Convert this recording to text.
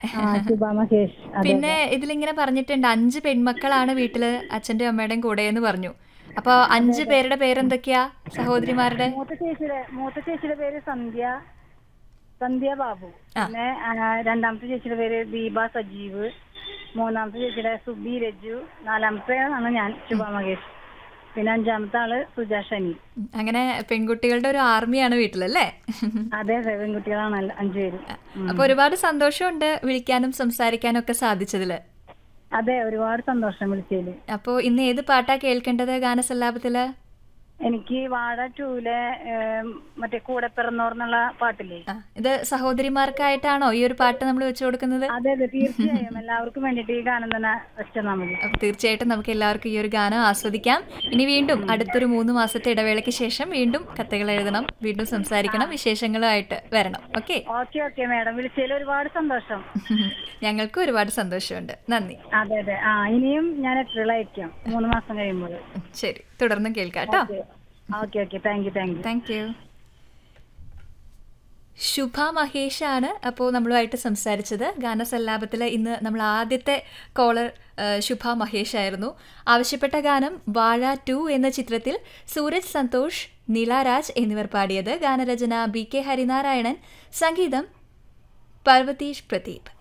ആ ശുഭ മഹേഷ് അതെ പിന്നെ ഇതിലിങ്ങനെ പറഞ്ഞിട്ടുണ്ട് അഞ്ച് പെൺമക്കളാണ് വീട്ടില് അച്ഛന്റെയും അമ്മയുടെയും കൂടെ എന്ന് പറഞ്ഞു അപ്പൊ അഞ്ച് പേരുടെ പേരെന്തൊക്കെയാ സഹോദരിമാരുടെ മൂത്ത ചേച്ചിയുടെ മൂത്ത ചേച്ചിയുടെ പേര് സന്ധ്യ സന്ധ്യ ബാബു പിന്നെ ആ, രണ്ടാമത്തെ ചേച്ചിയുടെ പേര് ദീപ സജീവ് മൂന്നാമത്തെ ചേച്ചിയുടെ സുബി രജു നാലാമത്തെ ആണ് ഞാൻ ശുഭ മഹേഷ് പിന്നെ അഞ്ചാമത്തെ ആള് സുജാ ഷനി അങ്ങനെ പെൺകുട്ടികളുടെ ഒരു ആർമിയാണ് വീട്ടിലല്ലേ അതെ അതെ പെൺകുട്ടികളാണ് അല്ല- അഞ്ചുപേരും ഉം. അപ്പൊ ഒരുപാട് സന്തോഷമുണ്ട് വിളിക്കാനും സംസാരിക്കാനും ഒക്കെ സാധിച്ചതില് അതെ ഒരുപാട് സന്തോഷം വിളിച്ചതില് അപ്പോ ഇന്ന് ഏത് പാട്ടാ കേൾക്കേണ്ടത് ഗാനസല്ലാപത്തില് എനിക്ക് വാഴ ടൂലെ മറ്റേ കൂടെ പിറന്നോർ എന്നുള്ള പാട്ടില്ലേ ആ, ഇത് സഹോദരിമാർക്കായിട്ടാണോ ഈ ഒരു പാട്ട് നമ്മൾ വെച്ചു കൊടുക്കുന്നത് അതെ അതെ തീർച്ചയായും എല്ലാവർക്കും വേണ്ടിയിട്ട് ഈ ഗാനം തന്നെ വെച്ചാൽ മതി അപ്പൊ തീർച്ചയായിട്ടും നമുക്ക് എല്ലാവർക്കും ഈ ഒരു ഗാനം ആസ്വദിക്കാം ഇനി വീണ്ടും അടുത്തൊരു മൂന്ന് മാസത്തെ ഇടവേളയ്ക്ക് ശേഷം വീണ്ടും കത്തുകൾ എഴുതണം വീണ്ടും സംസാരിക്കണം വിശേഷങ്ങളുമായിട്ട് വരണം ഓക്കെ ഓക്കെ ഓക്കെ മാഡം വിളിച്ചതിൽ ഒരുപാട് സന്തോഷം ഞങ്ങൾക്ക് ഒരുപാട് സന്തോഷമുണ്ട് നന്ദി അതെ അതെ ആ ഇനിയും ഞാൻ എത്ര അയക്കാം മൂന്ന് മാസം കഴിയുമ്പോൾ ശരി തുടർന്നും കേൾക്കാം കേട്ടോ okay okay thank you thank you thank you Shubha മഹേഷാണ് അപ്പോൾ നമ്മളുമായിട്ട് സംസാരിച്ചത് ഗാനസല്ലാപത്തിൽ ഇന്ന് നമ്മൾ ആദ്യത്തെ കോളർ ശുഭ മഹേഷ് ആയിരുന്നു ആവശ്യപ്പെട്ട ഗാനം വാഴ ടു എന്ന ചിത്രത്തിൽ സൂരജ് സന്തോഷ് നീലാരാജ് എന്നിവർ പാടിയത് ഗാനരചന ബി കെ ഹരിനാരായണൻ സംഗീതം പാർവതീഷ് പ്രദീപ്